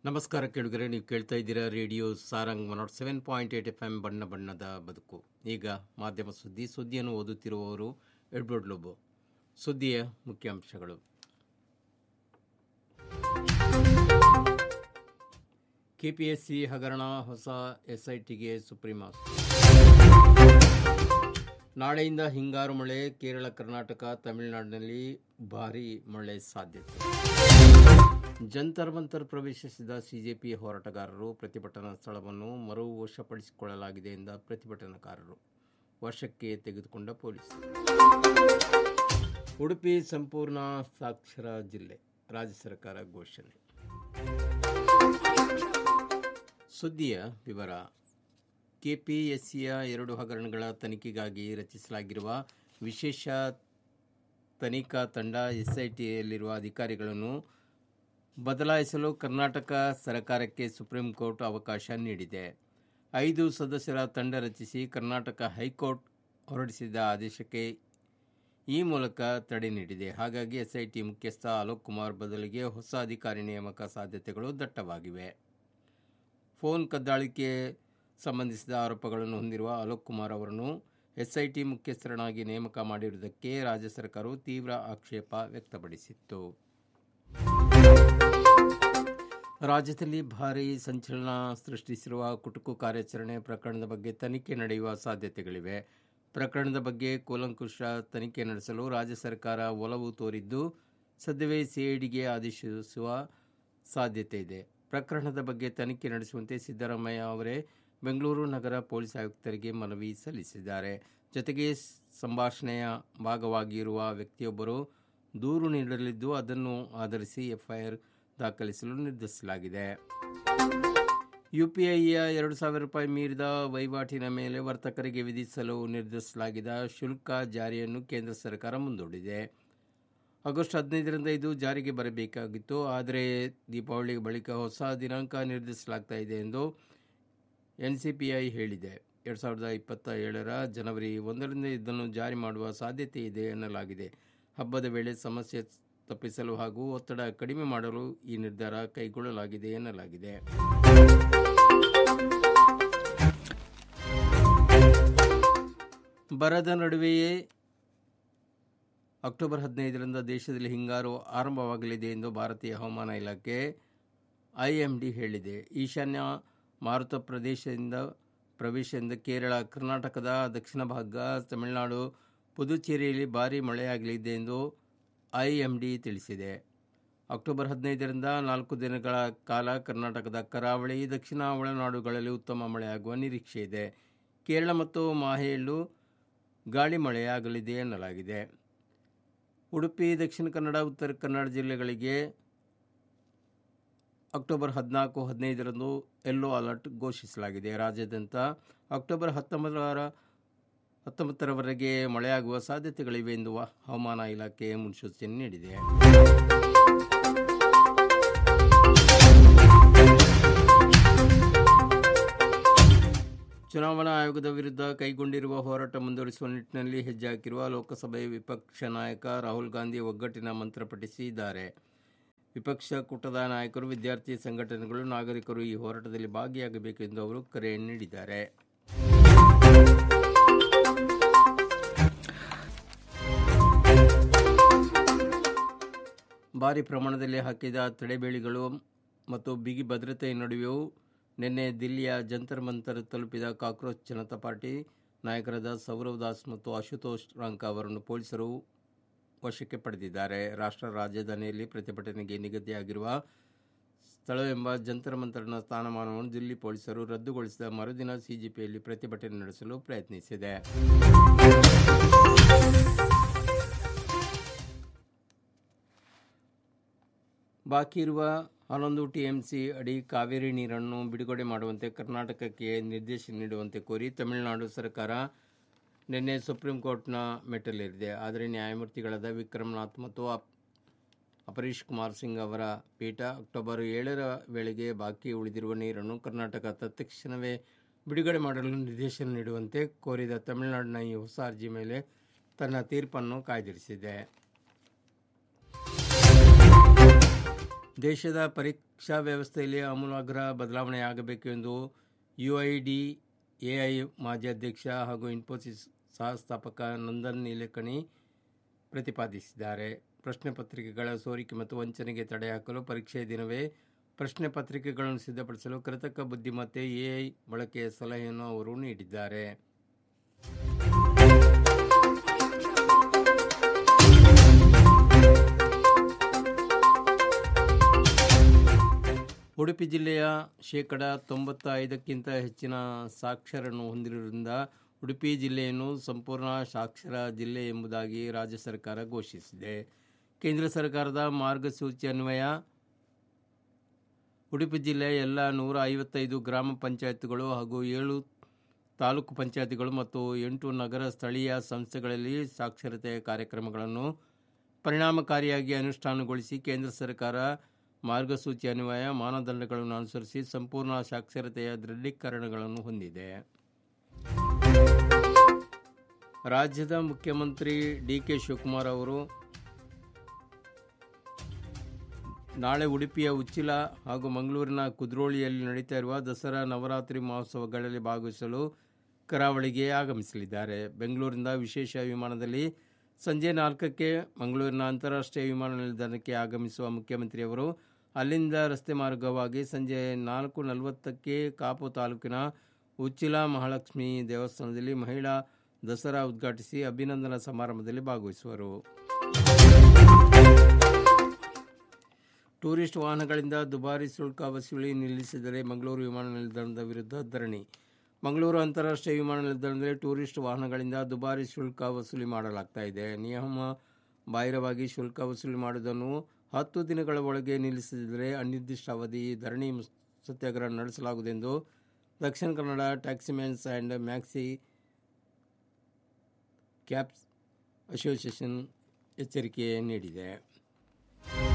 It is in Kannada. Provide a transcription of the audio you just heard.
ನಮಸ್ಕಾರ ಕೇಳುಗರೆ ನೀವು ಕೇಳ್ತಾ ಇದ್ದೀರಾ radio Sarang one naught seven point eight F M ಬಣ್ಣ ಬಣ್ಣದ ಬದುಕು ಈಗ ಮಾಧ್ಯಮ ಸುದ್ದಿ ಸುದ್ದಿಯನ್ನು ಓದುತ್ತಿರುವವರು ಎಡ್ವರ್ಡ್ ಲೋಬೋ ಸುದ್ದಿಯ ಮುಖ್ಯಾಂಶಗಳು ಕೆಪಿಎಸ್ಸಿ ಹಗರಣ ಹೊಸ ಎಸ್ಐಟಿಗೆ ಸುಪ್ರೀಂ ಆಸ್ತಿ ನಾಳೆಯಿಂದ ಹಿಂಗಾರು ಮಳೆ ಕೇರಳ ಕರ್ನಾಟಕ ತಮಿಳುನಾಡಿನಲ್ಲಿ ಭಾರೀ ಮಳೆ ಸಾಧ್ಯತೆ ಜಂತರ್ ಮಂತರ್ ಪ್ರವೇಶಿಸಿದ ಸಿಜೆಪಿ ಹೋರಾಟಗಾರರು ಪ್ರತಿಭಟನಾ ಸ್ಥಳವನ್ನು ಮರು ವಶಪಡಿಸಿಕೊಳ್ಳಲಾಗಿದೆ ಎಂದ ಪ್ರತಿಭಟನಾಕಾರರು ವಶಕ್ಕೆ ತೆಗೆದುಕೊಂಡ ಪೊಲೀಸರು ಉಡುಪಿ ಸಂಪೂರ್ಣ ಸಾಕ್ಷರ ಜಿಲ್ಲೆ ರಾಜ್ಯ ಸರ್ಕಾರ ಘೋಷಣೆ ಸುದ್ದಿಯ ವಿವರ ಕೆಪಿಎಸ್ಸಿಯ ಎರಡು ಹಗರಣಗಳ ತನಿಖೆಗಾಗಿ ರಚಿಸಲಾಗಿರುವ ವಿಶೇಷ ತನಿಖಾ ತಂಡ ಎಸ್ಐಟಿಯಲ್ಲಿರುವ ಅಧಿಕಾರಿಗಳನ್ನು ಬದಲಾಯಿಸಲು ಕರ್ನಾಟಕ ಸರ್ಕಾರಕ್ಕೆ ಸುಪ್ರೀಂ ಕೋರ್ಟ್ ಅವಕಾಶ ನೀಡಿದೆ ಐದು ಸದಸ್ಯರ ತಂಡ ರಚಿಸಿ ಕರ್ನಾಟಕ ಹೈಕೋರ್ಟ್ ಹೊರಡಿಸಿದ ಆದೇಶಕ್ಕೆ ಈ ಮೂಲಕ ತಡೆ ನೀಡಿದೆ ಹಾಗಾಗಿ ಎಸ್ಐಟಿ ಮುಖ್ಯಸ್ಥ ಅಲೋಕ್ ಕುಮಾರ್ ಬದಲಿಗೆ ಹೊಸ ಅಧಿಕಾರಿ ನೇಮಕ ಸಾಧ್ಯತೆಗಳು ದಟ್ಟವಾಗಿವೆ ಫೋನ್ ಕದ್ದಾಳಿಕೆ ಸಂಬಂಧಿಸಿದ ಆರೋಪಗಳನ್ನು ಹೊಂದಿರುವ ಅಲೋಕ್ ಕುಮಾರ್ ಅವರನ್ನು ಎಸ್ಐಟಿ ಮುಖ್ಯಸ್ಥರನ್ನಾಗಿ ನೇಮಕ ಮಾಡಿರುವುದಕ್ಕೆ ರಾಜ್ಯ ಸರ್ಕಾರವು ತೀವ್ರ ಆಕ್ಷೇಪ ವ್ಯಕ್ತಪಡಿಸಿತ್ತು ರಾಜ್ಯದಲ್ಲಿ ಭಾರೀ ಸಂಚಲನ ಸೃಷ್ಟಿಸಿರುವ ಕುಟುಕು ಕಾರ್ಯಾಚರಣೆ ಪ್ರಕರಣದ ಬಗ್ಗೆ ತನಿಖೆ ನಡೆಯುವ ಸಾಧ್ಯತೆಗಳಿವೆ ಪ್ರಕರಣದ ಬಗ್ಗೆ ಕೂಲಂಕುಷ ತನಿಖೆ ನಡೆಸಲು ರಾಜ್ಯ ಸರ್ಕಾರ ಒಲವು ತೋರಿದ್ದು ಸದ್ಯವೇ ಸಿಐಡಿಗೆ ಆದೇಶಿಸುವ ಸಾಧ್ಯತೆ ಇದೆ ಪ್ರಕರಣದ ಬಗ್ಗೆ ತನಿಖೆ ನಡೆಸುವಂತೆ ಸಿದ್ದರಾಮಯ್ಯ ಅವರೇ ಬೆಂಗಳೂರು ನಗರ ಪೊಲೀಸ್ ಆಯುಕ್ತರಿಗೆ ಮನವಿ ಸಲ್ಲಿಸಿದ್ದಾರೆ ಜೊತೆಗೆ ಸಂಭಾಷಣೆಯ ಭಾಗವಾಗಿರುವ ವ್ಯಕ್ತಿಯೊಬ್ಬರು ದೂರು ನೀಡಲಿದ್ದು ಅದನ್ನು ಆಧರಿಸಿ ಎಫ್ಐಆರ್ ದಾಖಲಿಸಲು ನಿರ್ಧರಿಸಲಾಗಿದೆ ಯುಪಿಐಯ ಎರಡು ಸಾವಿರ ರೂಪಾಯಿ ಮೀರಿದ ವಹಿವಾಟಿನ ಮೇಲೆ ವರ್ತಕರಿಗೆ ವಿಧಿಸಲು ನಿರ್ಧರಿಸಲಾಗಿದ್ದ ಶುಲ್ಕ ಜಾರಿಯನ್ನು ಕೇಂದ್ರ ಸರ್ಕಾರ ಮುಂದೂಡಿದೆ ಆಗಸ್ಟ್ ಹದಿನೈದರಿಂದ ಇದು ಜಾರಿಗೆ ಬರಬೇಕಾಗಿತ್ತು ಆದರೆ ದೀಪಾವಳಿ ಬಳಿಕ ಹೊಸ ದಿನಾಂಕ ನಿರ್ಧರಿಸಲಾಗ್ತಾ ಇದೆ ಎಂದು ಎನ್ಸಿಪಿಐ ಹೇಳಿದೆ ಎರಡು ಸಾವಿರದ ಇಪ್ಪತ್ತ ಏಳರ ಜನವರಿ ಒಂದರಿಂದ ಇದನ್ನು ಜಾರಿ ಮಾಡುವ ಸಾಧ್ಯತೆ ಇದೆ ಎನ್ನಲಾಗಿದೆ ಹಬ್ಬದ ವೇಳೆ ಸಮಸ್ಯೆ ತಪ್ಪಿಸಲು ಹಾಗೂ ಒತ್ತಡ ಕಡಿಮೆ ಮಾಡಲು ಈ ನಿರ್ಧಾರ ಕೈಗೊಳ್ಳಲಾಗಿದೆ ಎನ್ನಲಾಗಿದೆ ಬರದ ನಡುವೆಯೇ ಅಕ್ಟೋಬರ್ ಹದಿನೈದರಿಂದ ದೇಶದಲ್ಲಿ ಹಿಂಗಾರು ಆರಂಭವಾಗಲಿದೆ ಎಂದು ಭಾರತೀಯ ಹವಾಮಾನ ಇಲಾಖೆ ಐಎಂಡಿ ಹೇಳಿದೆ ಈಶಾನ್ಯ ಮಾರುತ ಪ್ರದೇಶದಿಂದ ಪ್ರವೇಶದಿಂದ ಕೇರಳ ಕರ್ನಾಟಕದ ದಕ್ಷಿಣ ಭಾಗ ತಮಿಳುನಾಡು ಪುದುಚೇರಿಯಲ್ಲಿ ಭಾರೀ ಮಳೆಯಾಗಲಿದೆ ಎಂದು ಐಎಂಡಿ ತಿಳಿಸಿದೆ ಅಕ್ಟೋಬರ್ ಹದಿನೈದರಿಂದ ನಾಲ್ಕು ದಿನಗಳ ಕಾಲ ಕರ್ನಾಟಕದ ಕರಾವಳಿ ದಕ್ಷಿಣ ಒಳನಾಡುಗಳಲ್ಲಿ ಉತ್ತಮ ಮಳೆಯಾಗುವ ನಿರೀಕ್ಷೆ ಇದೆ ಕೇರಳ ಮತ್ತು ಮಾಹೆಯಲ್ಲೂ ಗಾಳಿ ಮಳೆಯಾಗಲಿದೆ ಎನ್ನಲಾಗಿದೆ ಉಡುಪಿ ದಕ್ಷಿಣ ಕನ್ನಡ ಉತ್ತರ ಕನ್ನಡ ಜಿಲ್ಲೆಗಳಿಗೆ ಅಕ್ಟೋಬರ್ ಹದಿನಾಲ್ಕು ಹದಿನೈದರಂದು ಯೆಲ್ಲೋ ಅಲರ್ಟ್ ಘೋಷಿಸಲಾಗಿದೆ ರಾಜ್ಯಾದ್ಯಂತ ಅಕ್ಟೋಬರ್ ಹತ್ತೊಂಬತ್ತರ ಹತ್ತೊಂಬತ್ತರವರೆಗೆ ಮಳೆಯಾಗುವ ಸಾಧ್ಯತೆಗಳಿವೆ ಎಂದು ಹವಾಮಾನ ಇಲಾಖೆ ಮುನ್ಸೂಚನೆ ನೀಡಿದೆ ಚುನಾವಣಾ ಆಯೋಗದ ವಿರುದ್ಧ ಕೈಗೊಂಡಿರುವ ಹೋರಾಟ ಮುಂದುವರಿಸುವ ನಿಟ್ಟಿನಲ್ಲಿ ಹೆಜ್ಜೆ ಹಾಕಿರುವ ಲೋಕಸಭೆ ವಿಪಕ್ಷ ನಾಯಕ ರಾಹುಲ್ ಗಾಂಧಿ ಒಗ್ಗಟ್ಟಿನ ಮಂತ್ರ ಪಠಿಸಿದ್ದಾರೆ ವಿಪಕ್ಷ ಕೂಟದ ನಾಯಕರು ವಿದ್ಯಾರ್ಥಿ ಸಂಘಟನೆಗಳು ನಾಗರಿಕರು ಈ ಹೋರಾಟದಲ್ಲಿ ಭಾಗಿಯಾಗಬೇಕು ಎಂದು ಅವರು ಕರೆ ನೀಡಿದ್ದಾರೆ ಭಾರಿ ಪ್ರಮಾಣದಲ್ಲಿ ಹಾಕಿದ ತಡೆಬೇಳಿಗಳು ಮತ್ತು ಬಿಗಿ ಭದ್ರತೆಯ ನಡುವೆಯೂ ನಿನ್ನೆ ದಿಲ್ಲಿಯ ಜಂತರ್ ಮಂತರ್ ತಲುಪಿದ ಕಾಕ್ರೋಚ್ ಜನತಾ ಪಾರ್ಟಿ ನಾಯಕರಾದ ಸೌರವ್ ದಾಸ್ ಮತ್ತು ಅಶುತೋಷ್ ರಾಂಕ ಅವರನ್ನು ಪೊಲೀಸರು ವಶಕ್ಕೆ ಪಡೆದಿದ್ದಾರೆ ರಾಷ್ಟ್ರ ರಾಜಧಾನಿಯಲ್ಲಿ ಪ್ರತಿಭಟನೆಗೆ ನಿಗದಿಯಾಗಿರುವ ಸ್ಥಳವೆಂಬ ಜಂತರ್ ಮಂತರ್ನ ಸ್ಥಾನಮಾನವನ್ನು ದಿಲ್ಲಿ ಪೊಲೀಸರು ರದ್ದುಗೊಳಿಸಿದ ಮರುದಿನ ಸಿಜಿಪಿಯಲ್ಲಿ ಪ್ರತಿಭಟನೆ ನಡೆಸಲು ಪ್ರಯತ್ನಿಸಿದೆ ಬಾಕಿ ಇರುವ ಹನ್ನೊಂದು ಟಿಎಂಸಿ ಅಡಿ ಕಾವೇರಿ ನೀರನ್ನು ಬಿಡುಗಡೆ ಮಾಡುವಂತೆ ಕರ್ನಾಟಕಕ್ಕೆ ನಿರ್ದೇಶನ ನೀಡುವಂತೆ ಕೋರಿ ತಮಿಳುನಾಡು ಸರ್ಕಾರ ನಿನ್ನೆ ಸುಪ್ರೀಂ ಕೋರ್ಟ್ನ ಮೆಟ್ಟಲೇರಿದೆ ಆದರೆ ನ್ಯಾಯಮೂರ್ತಿಗಳಾದ ವಿಕ್ರಮನಾಥ್ ಮತ್ತು ಅಪರೀಶ್ ಕುಮಾರ್ ಸಿಂಗ್ ಅವರ ಪೀಠ ಅಕ್ಟೋಬರ್ ಏಳರ ವೇಳೆಗೆ ಬಾಕಿ ಉಳಿದಿರುವ ನೀರನ್ನು ಕರ್ನಾಟಕ ತತ್ಕ್ಷಣವೇ ಬಿಡುಗಡೆ ಮಾಡಲು ನಿರ್ದೇಶನ ನೀಡುವಂತೆ ಕೋರಿದ ತಮಿಳುನಾಡಿನ ಈ ಹೊಸ ಅರ್ಜಿ ಮೇಲೆ ತನ್ನ ತೀರ್ಪನ್ನು ಕಾಯ್ದಿರಿಸಿದೆ ದೇಶದ ಪರೀಕ್ಷಾ ವ್ಯವಸ್ಥೆಯಲ್ಲಿ ಆಮೂಲಾಗ್ರ ಬದಲಾವಣೆಯಾಗಬೇಕು ಎಂದು U I D A I ಮಾಜಿ ಅಧ್ಯಕ್ಷ ಹಾಗೂ ಇನ್ಫೋಸಿಸ್ ಸಹ ಸ್ಥಾಪಕ ನಂದನ್ ನೀಲಕಣಿ ಪ್ರತಿಪಾದಿಸಿದ್ದಾರೆ ಪ್ರಶ್ನೆ ಪತ್ರಿಕೆಗಳ ಸೋರಿಕೆ ಮತ್ತು ವಂಚನೆಗೆ ತಡೆ ಹಾಕಲು ಪರೀಕ್ಷೆಯ ದಿನವೇ ಪ್ರಶ್ನೆ ಪತ್ರಿಕೆಗಳನ್ನು ಸಿದ್ಧಪಡಿಸಲು ಕೃತಕ ಬುದ್ಧಿಮತ್ತೆ ಎಐ ಬಳಕೆಯ ಸಲಹೆಯನ್ನು ಅವರು ನೀಡಿದ್ದಾರೆ ಉಡುಪಿ ಜಿಲ್ಲೆಯ ಶೇಕಡ ತೊಂಬತ್ತೈದಕ್ಕಿಂತ ಹೆಚ್ಚಿನ ಸಾಕ್ಷರನ್ನು ಹೊಂದಿರುವುದರಿಂದ ಉಡುಪಿ ಜಿಲ್ಲೆಯನ್ನು ಸಂಪೂರ್ಣ ಸಾಕ್ಷರ ಜಿಲ್ಲೆ ಎಂಬುದಾಗಿ ರಾಜ್ಯ ಸರ್ಕಾರ ಘೋಷಿಸಿದೆ ಕೇಂದ್ರ ಸರ್ಕಾರದ ಮಾರ್ಗಸೂಚಿ ಅನ್ವಯ ಉಡುಪಿ ಜಿಲ್ಲೆಯ ಎಲ್ಲ ನೂರ ಐವತ್ತೈದು ಗ್ರಾಮ ಪಂಚಾಯತ್ಗಳು ಹಾಗೂ ಏಳು ತಾಲೂಕು ಪಂಚಾಯತಿಗಳು ಮತ್ತು ಎಂಟು ನಗರ ಸ್ಥಳೀಯ ಸಂಸ್ಥೆಗಳಲ್ಲಿ ಸಾಕ್ಷರತೆಯ ಕಾರ್ಯಕ್ರಮಗಳನ್ನು ಪರಿಣಾಮಕಾರಿಯಾಗಿ ಅನುಷ್ಠಾನಗೊಳಿಸಿ ಕೇಂದ್ರ ಸರ್ಕಾರ ಮಾರ್ಗಸೂಚಿ ಅನ್ವಯ ಮಾನದಂಡಗಳನ್ನು ಅನುಸರಿಸಿ ಸಂಪೂರ್ಣ ಸಾಕ್ಷರತೆಯ ದೃಢೀಕರಣಗಳನ್ನು ಹೊಂದಿದೆ ರಾಜ್ಯದ ಮುಖ್ಯಮಂತ್ರಿ ಡಿ ಕೆ ಶಿವಕುಮಾರ್ ಅವರು ನಾಳೆ ಉಡುಪಿಯ ಉಚ್ಚಿಲ ಹಾಗೂ ಮಂಗಳೂರಿನ ಕುದ್ರೋಳಿಯಲ್ಲಿ ನಡೀತಾ ಇರುವ ದಸರಾ ನವರಾತ್ರಿ ಮಹೋತ್ಸವಗಳಲ್ಲಿ ಭಾಗವಹಿಸಲು ಕರಾವಳಿಗೆ ಆಗಮಿಸಲಿದ್ದಾರೆ ಬೆಂಗಳೂರಿನಿಂದ ವಿಶೇಷ ವಿಮಾನದಲ್ಲಿ ಸಂಜೆ ನಾಲ್ಕಕ್ಕೆ ಮಂಗಳೂರಿನ ಅಂತಾರಾಷ್ಟ್ರೀಯ ವಿಮಾನ ನಿಲ್ದಾಣಕ್ಕೆ ಆಗಮಿಸುವ ಮುಖ್ಯಮಂತ್ರಿಯವರು ಅಲ್ಲಿಂದ ರಸ್ತೆ ಮಾರ್ಗವಾಗಿ ಸಂಜೆ ನಾಲ್ಕು ನಲವತ್ತಕ್ಕೆ ಕಾಪು ತಾಲೂಕಿನ ಉಚ್ಚಿಲ ಮಹಾಲಕ್ಷ್ಮಿ ದೇವಸ್ಥಾನದಲ್ಲಿ ಮಹಿಳಾ ದಸರಾ ಉದ್ಘಾಟಿಸಿ ಅಭಿನಂದನಾ ಸಮಾರಂಭದಲ್ಲಿ ಭಾಗವಹಿಸುವರು ಟೂರಿಸ್ಟ್ ವಾಹನಗಳಿಂದ ದುಬಾರಿ ಶುಲ್ಕ ವಸೂಲಿ ನಿಲ್ಲಿಸಿದರೆ ಮಂಗಳೂರು ವಿಮಾನ ನಿಲ್ದಾಣದ ವಿರುದ್ಧ ಧರಣಿ ಮಂಗಳೂರು ಅಂತಾರಾಷ್ಟ್ರೀಯ ವಿಮಾನ ನಿಲ್ದಾಣದಲ್ಲಿ ಟೂರಿಸ್ಟ್ ವಾಹನಗಳಿಂದ ದುಬಾರಿ ಶುಲ್ಕ ವಸೂಲಿ ಮಾಡಲಾಗ್ತಾ ಇದೆ ನಿಯಮ ಬಾಹಿರವಾಗಿ ಶುಲ್ಕ ವಸೂಲಿ ಮಾಡುವುದನ್ನು ಹತ್ತು ದಿನಗಳ ಒಳಗೆ ನಿಲ್ಲಿಸಿದರೆ ಅನಿರ್ದಿಷ್ಟ ಅವಧಿ ಧರಣಿ ಸತ್ಯಾಗ್ರಹ ನಡೆಸಲಾಗುವುದೆಂದು Dakshina Kannada taximen's and maxi cabs association ಎಚ್ಚರಿಕೆ ನೀಡಿದೆ